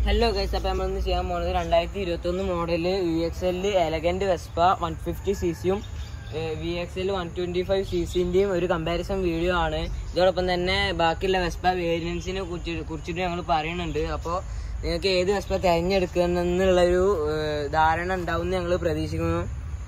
hello guys അപ്പോൾ നമ്മളിന്ന് ചെയ്യാൻ പോകുന്നത് രണ്ടായിരത്തി ഇരുപത്തി ഒന്ന് മോഡല് വി എക്സ് എല്ലിൽ elegant Vespa one fifty C സിയും V X L one twenty five C സിന്റെയും ഒരു കമ്പാരിസൺ വീഡിയോ ആണ് ഇതോടൊപ്പം തന്നെ ബാക്കിയുള്ള വെസ്പ വേരിയൻസിനെ കുറിച്ച് കുറിച്ചിട്ട് ഞങ്ങൾ പറയുന്നുണ്ട് അപ്പോൾ നിങ്ങൾക്ക് ഏത് വെസ്പ തിരഞ്ഞെടുക്കുന്നുള്ളൊരു ധാരണ ഉണ്ടാവും ഞങ്ങൾ പ്രതീക്ഷിക്കുന്നു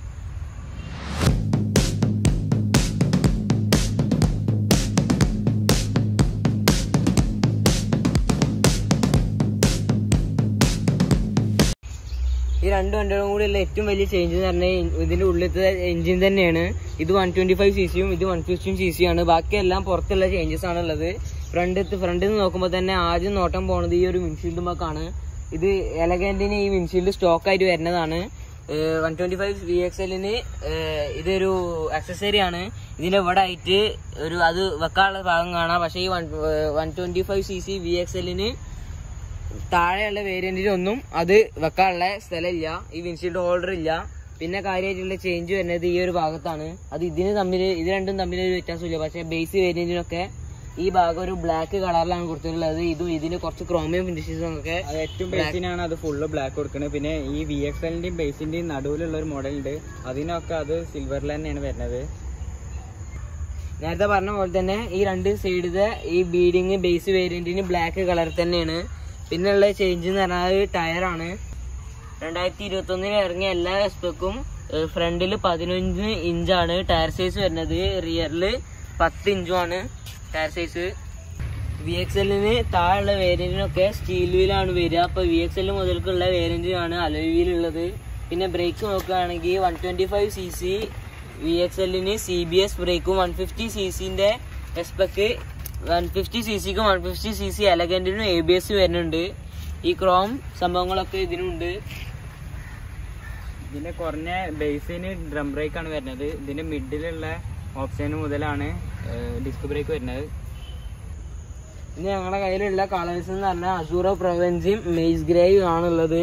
ഈ രണ്ട് വണ്ടികളും കൂടിയുള്ള ഏറ്റവും വലിയ ചേഞ്ച് എന്ന് പറഞ്ഞാൽ ഇതിന്റെ ഉള്ളിലത്തെ എഞ്ചിൻ തന്നെയാണ് ഇത് വൺ ട്വന്റി ഫൈവ് സി സിയും ഇത് വൺ ഫിഫ്റ്റീൻ സി സി ആണ് ബാക്കിയെല്ലാം പുറത്തുള്ള ചേഞ്ചസ് ആണ് ഉള്ളത് ഫ്രണ്ട് ഫ്രണ്ടിൽ നിന്ന് നോക്കുമ്പോൾ തന്നെ ആദ്യം നോട്ടം പോണത് ഈ ഒരു വിൻഷീൽഡുമൊക്കെയാണ് ഇത് എലഗന്റിന് ഈ വിൻഷീൽഡ് സ്റ്റോക്ക് ആയിട്ട് വരുന്നതാണ് one twenty five V X എല്ലിന് ഇതൊരു അക്സസറി ആണ് ഇതിന്റെ ഇവിടെ ആയിട്ട് ഒരു അത് വെക്കാനുള്ള ഭാഗം കാണാം പക്ഷേ ഈ one one twenty five C C V X എല്ലിന് താഴെയുള്ള വേരിയന്റിലൊന്നും അത് വെക്കാനുള്ള സ്ഥലമില്ല ഈ വിൻഷീൽഡ് ഹോൾഡർ ഇല്ല പിന്നെ കാര്യമായിട്ടുള്ള ചേഞ്ച് വരുന്നത് ഈ ഒരു ഭാഗത്താണ് അത് ഇതിന് തമ്മിൽ ഇത് രണ്ടും തമ്മിൽ ഒരു വ്യത്യാസമില്ല പക്ഷേ ബേസ് വേരിയന്റിനൊക്കെ ഈ ഭാഗം ഒരു ബ്ലാക്ക് കളറിലാണ് കൊടുത്തിട്ടുള്ളത് ഇതും ഇതിന് കുറച്ച് ക്രോമിയം ഫിനിഷസും ഒക്കെ അത് ഏറ്റവും ബേസിനാണ് അത് ഫുള്ള് ബ്ലാക്ക് കൊടുക്കുന്നത് പിന്നെ ഈ വി എക്സ് എല്ലിന്റെയും ബേസിന്റെയും നടുവിലുള്ള ഒരു മോഡൽ ഉണ്ട് അതിനൊക്കെ അത് സിൽവറിൽ തന്നെയാണ് വരുന്നത് നേരത്തെ പറഞ്ഞ പോലെ തന്നെ ഈ രണ്ട് സൈഡിലെ ഈ ബീഡിങ് ബേസ് വേരിയന്റിന് ബ്ലാക്ക് കളർ തന്നെയാണ് പിന്നെ ഉള്ള ചേഞ്ച് എന്ന് പറഞ്ഞാൽ ടയറാണ് രണ്ടായിരത്തി ഇരുപത്തി ഒന്നിന് ഇറങ്ങിയ എല്ലാ എസ്പെക്കും ഫ്രണ്ടിൽ പതിനഞ്ച് ഇഞ്ചാണ് ടയർ സൈസ് വരുന്നത് റിയറിൽ പത്ത് ഇഞ്ചുമാണ് ടയർ സൈസ് വി എക്സ് എല്ലിന് താഴെയുള്ള വേരിയന്റിനൊക്കെ സ്റ്റീൽ വീലാണ് വരിക അപ്പൊ വി എക്സ് എൽ മുതൽക്കുള്ള വേരിയന്റാണ് അലോയ് വീൽ ഉള്ളത് പിന്നെ ബ്രേക്ക് നോക്കുകയാണെങ്കിൽ one twenty five C C V X എല്ലിന് സി ബി എസ് ബ്രേക്കും വൺ ഫിഫ്റ്റി സി സിന്റെ എസ്പെക്ക് വൺ ഫിഫ്റ്റി സി സിക്കും വൺ ഫിഫ്റ്റി സി സി എലഗന്റിനും എ ബി എസ് വരുന്നുണ്ട് ഈ ക്രോം സംഭവങ്ങളൊക്കെ ഇതിനുണ്ട് ഇതിന്റെ കുറഞ്ഞ ബേസിന് ഡ്രം ബ്രേക്ക് ആണ് വരുന്നത് ഇതിന്റെ മിഡിലുള്ള ഓപ്ഷൻ മുതലാണ് ഡിസ്ക് ബ്രേക്ക് വരുന്നത് ഇനി ഞങ്ങളുടെ കയ്യിലുള്ള കളേഴ്സ് എന്ന് പറഞ്ഞാൽ അസൂറോ പ്രൊവൻസിയും മെയ്സ് ഗ്രേയും ആണുള്ളത്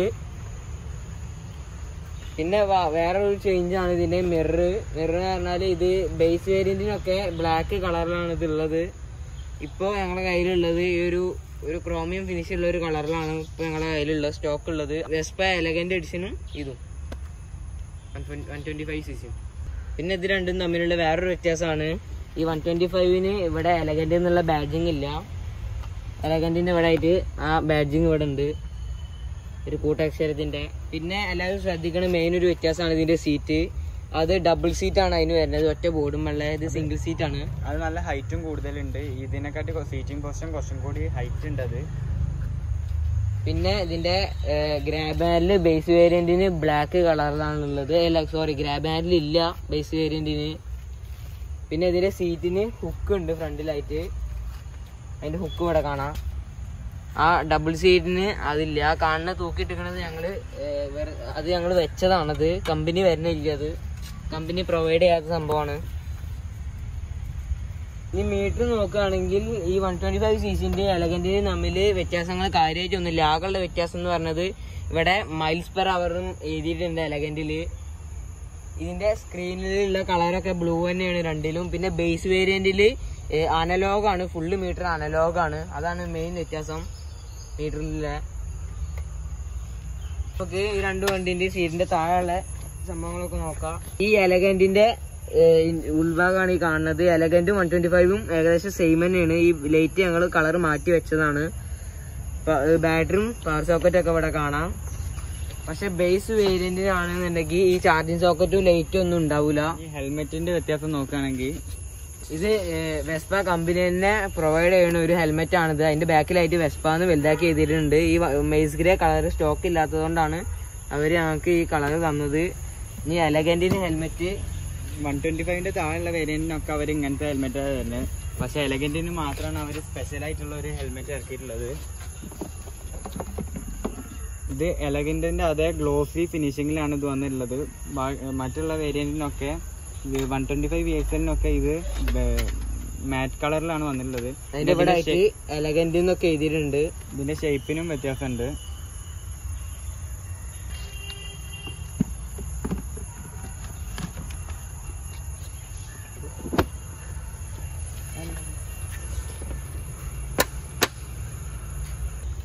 പിന്നെ വ- വേറൊരു ചേഞ്ച് ആണ് ഇതിന്റെ മിറർ മിറർ എന്ന് പറഞ്ഞാൽ ഇത് ബേസ് വേരിയന്റിനൊക്കെ ബ്ലാക്ക് കളറിലാണ് ഇത് ഉള്ളത് ഇപ്പോൾ ഞങ്ങളുടെ കയ്യിലുള്ളത് ഈ ഒരു ഒരു ക്രോമിയം ഫിനിഷ് ഉള്ള ഒരു കളറിലാണ് ഇപ്പോൾ ഞങ്ങളുടെ കയ്യിലുള്ള സ്റ്റോക്ക് ഉള്ളത് വെസ്പ എലഗന്റ് എഡിഷനും ഇതും വൺ ട്വന്റി ഫൈവ് സി സിയും പിന്നെ ഇത് രണ്ടും തമ്മിലുള്ള വേറൊരു വ്യത്യാസമാണ് ഈ വൺ ട്വന്റി ഫൈവിന് ഇവിടെ എലഗന്റ് എന്നുള്ള ബാഡ്ജിങ് ഇല്ല എലഗന്റിന്റെ ഇവിടെ ആയിട്ട് ആ ബാഡ്ജിങ് ഇവിടെ ഉണ്ട് ഒരു കൂട്ടക്ഷരത്തിന്റെ പിന്നെ എല്ലാവരും ശ്രദ്ധിക്കണം മെയിൻ ഒരു വ്യത്യാസമാണ് ഇതിന്റെ സീറ്റ് അത് ഡബിൾ സീറ്റ് ആണ് അതിന് വരുന്നത് ഒറ്റ ബോർഡും വെള്ള ഇത് സിംഗിൾ സീറ്റ് ആണ് അത് നല്ല ഹൈറ്റും കൂടുതലുണ്ട് ഇതിനെക്കാട്ടി സീറ്റിംഗ് പൊസിഷൻ കുറച്ചും കൂടി ഹൈറ്റ് ഉണ്ട് അത് പിന്നെ ഇതിന്റെ ഗ്രാബ് ഹാൻഡില് ബേസ് വേരിയന്റിന് ബ്ലാക്ക് കളറിലാണ് ഉള്ളത് അല്ല സോറി ഗ്രാബ് ഹാൻഡിൽ ഇല്ല ബേസ് വേരിയന്റിന് പിന്നെ ഇതിന്റെ സീറ്റിന് ഹുക്ക് ഉണ്ട് ഫ്രണ്ടിലായിട്ട് അതിന്റെ ഹുക്ക് ഇവിടെ കാണാം ആ ഡബിൾ സീറ്റിന് അതില്ല ആ കാണുന്ന തൂക്കിയിട്ടിരിക്കണത് ഞങ്ങള് ഏർ, വെറു- അത് ഞങ്ങൾ വെച്ചതാണത് കമ്പനി വരുന്നില്ല അത് കമ്പനി പ്രൊവൈഡ് ചെയ്യാത്ത സംഭവമാണ് ഈ മീറ്റർ നോക്കുകയാണെങ്കിൽ ഈ വൺ ട്വന്റി ഫൈവ് സി സിന്റെ എലഗന്റിന്റെയും തമ്മിൽ വ്യത്യാസങ്ങൾ കാര്യമായിട്ടൊന്നുമില്ല ആകെയുള്ള വ്യത്യാസം എന്ന് പറഞ്ഞത് ഇവിടെ മൈൽസ് പെർ അവറും എഴുതിയിട്ടുണ്ട് എലഗന്റില് ഇതിന്റെ സ്ക്രീനിലുള്ള കളറൊക്കെ ബ്ലൂ തന്നെയാണ് രണ്ടിലും പിന്നെ ബേസ് വേരിയന്റില് അനലോഗ് ആണ് ഫുള്ള് മീറ്റർ അനലോഗ് ആണ് അതാണ് മെയിൻ വ്യത്യാസം മീറ്ററിലെ നമുക്ക് ഈ രണ്ട് വണ്ടിന്റെ സീറ്റിന്റെ താഴെയുള്ള സംഭവങ്ങളൊക്കെ നോക്കാം ഈ എലഗന്റിന്റെ ഉൾഭാഗമാണ് ഈ കാണുന്നത് എലഗന്റും വൺ ട്വന്റി ഫൈവും ഏകദേശം സെയിം തന്നെയാണ് ഈ ലൈറ്റ് ഞങ്ങൾ കളർ മാറ്റി വെച്ചതാണ് ബാറ്ററിയും പവർ സോക്കറ്റും ഒക്കെ ഇവിടെ കാണാം പക്ഷെ ബേസ് വേരിയന്റിനാണെന്നുണ്ടെങ്കിൽ ഈ ചാർജിങ് സോക്കറ്റും ലൈറ്റും ഒന്നും ഉണ്ടാവില്ല ഈ ഹെൽമെറ്റിന്റെ വ്യത്യാസം നോക്കുകയാണെങ്കിൽ ഇത് വെസ്പ കമ്പനി തന്നെ പ്രൊവൈഡ് ചെയ്യുന്ന ഒരു ഹെൽമെറ്റ് ആണിത് അതിന്റെ ബാക്കിലായിട്ട് വെസ്പ എന്ന് വലുതാക്കി എഴുതിയിട്ടുണ്ട് ഈ മെയ്സ് ഗ്രേ കളർ സ്റ്റോക്ക് ഇല്ലാത്തതുകൊണ്ടാണ് അവര് ഞങ്ങൾക്ക് ഈ കളർ തന്നത് ഇനി എലഗന്റിന് ഹെൽമെറ്റ് വൺ ട്വന്റി ഫൈവിന്റെ താഴെയുള്ള വേരിയന്റിനൊക്കെ അവർ ഇങ്ങനത്തെ ഹെൽമെറ്റ് വരുന്നത് പക്ഷെ എലഗന്റിന് മാത്രമാണ് അവർ സ്പെഷ്യൽ ആയിട്ടുള്ള ഒരു ഹെൽമെറ്റ് ഇറക്കിയിട്ടുള്ളത് ഇത് എലഗന്റിന്റെ അതേ ഗ്ലോസി ഫിനിഷിങ്ങിലാണ് ഇത് വന്നിട്ടുള്ളത് ബാ- മറ്റുള്ള വേരിയന്റിനൊക്കെ one twenty five V X എല്ലിനൊക്കെ ഇത് മാറ്റ് കളറിലാണ് വന്നിട്ടുള്ളത് അതിന്റെ ഇവിടെ ആയിട്ട് എലഗന്റ് എന്നൊക്കെ എഴുതിയിട്ടുണ്ട് ഇതിന്റെ ഷേപ്പിനും വ്യത്യാസമുണ്ട്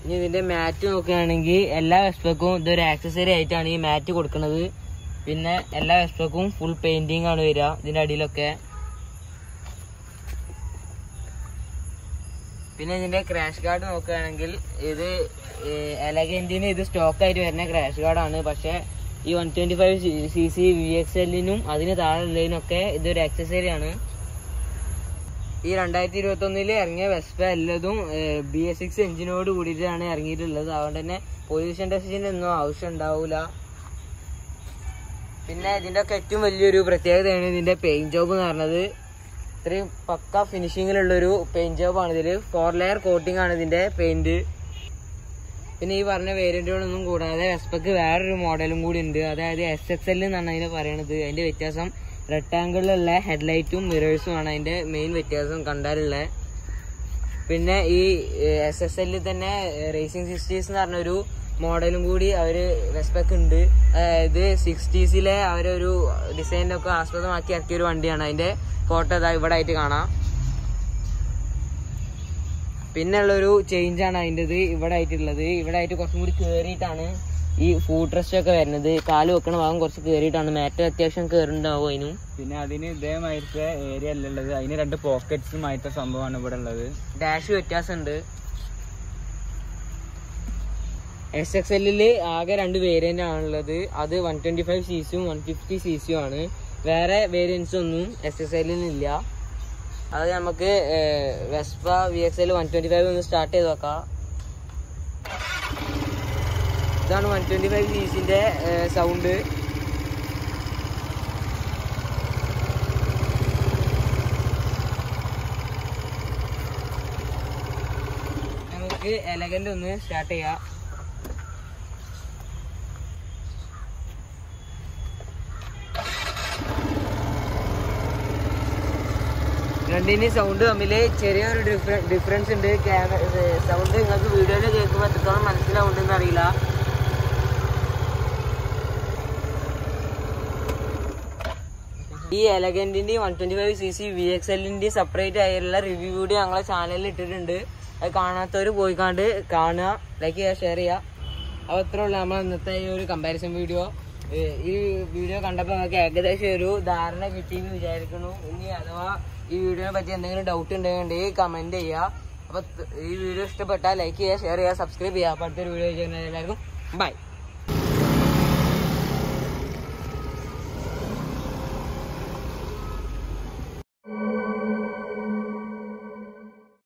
ഇനി ഇതിന്റെ മാറ്റ് നോക്കുകയാണെങ്കിൽ എല്ലാ വെസ്പക്കും ഇതൊരു ആക്സസറി ആയിട്ടാണ് ഈ മാറ്റ് കൊടുക്കുന്നത് പിന്നെ എല്ലാ വെസ്പക്കും ഫുൾ പെയിന്റിംഗ് ആണ് വരിക ഇതിന്റെ അടിയിലൊക്കെ പിന്നെ ഇതിന്റെ ക്രാഷ് ഗാർഡ് നോക്കുകയാണെങ്കിൽ ഇത് എലഗന്റിന് ഇത് സ്റ്റോക്ക് ആയിട്ട് വരുന്ന ക്രാഷ് ഗാർഡാണ് പക്ഷെ ഈ one twenty five C C V X എല്ലിനും അതിന് താഴെയുള്ളതിനൊക്കെ ഇതൊരു ആക്സസറി ആണ് ഈ രണ്ടായിരത്തി ഇരുപത്തി ഒന്നില് ഇറങ്ങിയ വെസ്പ എല്ലാതും ബി എസ് സിക്സ് എഞ്ചിനോട് കൂടിയിട്ടാണ് ഇറങ്ങിയിട്ടുള്ളത് അതുകൊണ്ട് തന്നെ പൊല്യൂഷൻ ടെസ്റ്റിന്റെ ഒന്നും ആവശ്യം ഉണ്ടാവൂല പിന്നെ ഇതിന്റെ ഒക്കെ ഏറ്റവും വലിയൊരു പ്രത്യേകതയാണ് ഇതിന്റെ പെയിന്റ് ജോബ് എന്ന് പറഞ്ഞത് ഇത്രയും പക്ക ഫിനിഷിങ്ങിലുള്ളൊരു പെയിന്റ് ജോബ് ആണ് ഇതില് ഫോർ ലെയർ കോട്ടിംഗ് ആണ് ഇതിന്റെ പെയിന്റ് പിന്നെ ഈ പറഞ്ഞ വേരിയന്റുകളൊന്നും കൂടാതെ വെസ്പക്ക് വേറൊരു മോഡലും കൂടി ഉണ്ട് അതായത് എസ് എക്സ് എൽ എന്നാണ് അതിനെ പറയണത് അതിന്റെ വ്യത്യാസം റെക്ടാങ്കിളിലുള്ള ഹെഡ്ലൈറ്റും മിറേഴ്സും ആണ് അതിന്റെ മെയിൻ വ്യത്യാസം കണ്ടാലുള്ള പിന്നെ ഈ എസ് എസ് എല്ലിൽ തന്നെ റേസിംഗ് സിക്സ്റ്റീസ് എന്ന് പറഞ്ഞൊരു മോഡലും കൂടി അവര് വെസ്പെക്ക് ഉണ്ട് അതായത് സിക്സ്റ്റീസിലെ അവരൊരു ഡിസൈനിലൊക്കെ ആസ്പദമാക്കി ഇറക്കിയ ഒരു വണ്ടിയാണ് അതിന്റെ ഫോട്ടോ ഇതാ ഇവിടെ ആയിട്ട് കാണാം പിന്നെ ഉള്ളൊരു ചേഞ്ച് ആണ് അതിൻ്റെത് ഇവിടെ ആയിട്ടുള്ളത് ഇവിടെ ആയിട്ട് കുറച്ചും കൂടി കേറിയിട്ടാണ് ഈ ഫുഡ് റെസ്റ്റ് ഒക്കെ വരുന്നത് കാല് വെക്കണ ഭാഗം കുറച്ച് കേറിയിട്ടാണ് മാറ്റ് അത്യാവശ്യം കേറുണ്ടാവും അതിനും പിന്നെ അതിന് ഇതേമാതിരത്തെ ഏരിയ അല്ല ഉള്ളത് അതിന് രണ്ട് പോക്കറ്റ്സുമായിട്ട് സംഭവമാണ് ഇവിടെ ഉള്ളത് ഡാഷ് വ്യത്യാസമുണ്ട് എസ് എക്സ് എല്ലില് ആകെ രണ്ട് വേരിയന്റ് ആണുള്ളത് അത് വൺ ട്വന്റി ഫൈവ് സി സിയും വൺ ഫിഫ്റ്റി സി സിയും ആണ് വേറെ വേരിയൻസ് ഒന്നും എസ് എസ് എല്ലിന് ഇല്ല അത് നമുക്ക് Vespa V X L one twenty five ഒന്ന് സ്റ്റാർട്ട് ചെയ്ത് നോക്കാം ഇതാണ് വൺ ട്വന്റി ഫൈവ് സി സിന്റെ സൗണ്ട് നമുക്ക് എലഗന്റ് ഒന്ന് സ്റ്റാർട്ട് ചെയ്യാം രണ്ടിന് സൗണ്ട് തമ്മിൽ ചെറിയൊരു ഡിഫറൻസ് ഉണ്ട് ക്യാമറ സൗണ്ട് നിങ്ങൾക്ക് വീഡിയോയിൽ കേൾക്കുമ്പോൾ എത്രത്തോളം മനസ്സിലാവുണ്ടെന്ന് അറിയില്ല ഈ എലഗന്റിന്റെയും one twenty five C C V X എല്ലിന്റെയും സെപ്പറേറ്റ് ആയുള്ള റിവ്യൂ വീഡിയോ ഞങ്ങളെ ചാനലിൽ ഇട്ടിട്ടുണ്ട് അത് കാണാത്തവർ പോയിക്കാണ്ട് കാണുക ലൈക്ക് ചെയ്യുക ഷെയർ ചെയ്യുക അപ്പോൾ ഇത്രേ ഉള്ളൂ നമ്മൾ ഇന്നത്തെ ഈ ഒരു കമ്പാരിസൺ വീഡിയോ ഈ വീഡിയോ കണ്ടപ്പോൾ നമുക്ക് ഏകദേശം ഒരു ധാരണ കിട്ടിയെന്ന് വിചാരിക്കുന്നു ഇനി അഥവാ ഈ വീഡിയോനെ പറ്റി എന്തെങ്കിലും ഡൗട്ട് ഉണ്ടെന്നുണ്ടെങ്കിൽ കമന്റ് ചെയ്യുക അപ്പോൾ ഈ വീഡിയോ ഇഷ്ടപ്പെട്ടാൽ ലൈക്ക് ചെയ്യുക ഷെയർ ചെയ്യുക സബ്സ്ക്രൈബ് ചെയ്യുക അപ്പോൾ അടുത്തൊരു വീഡിയോ ചെയ്യുന്ന എല്ലാവർക്കും ബൈ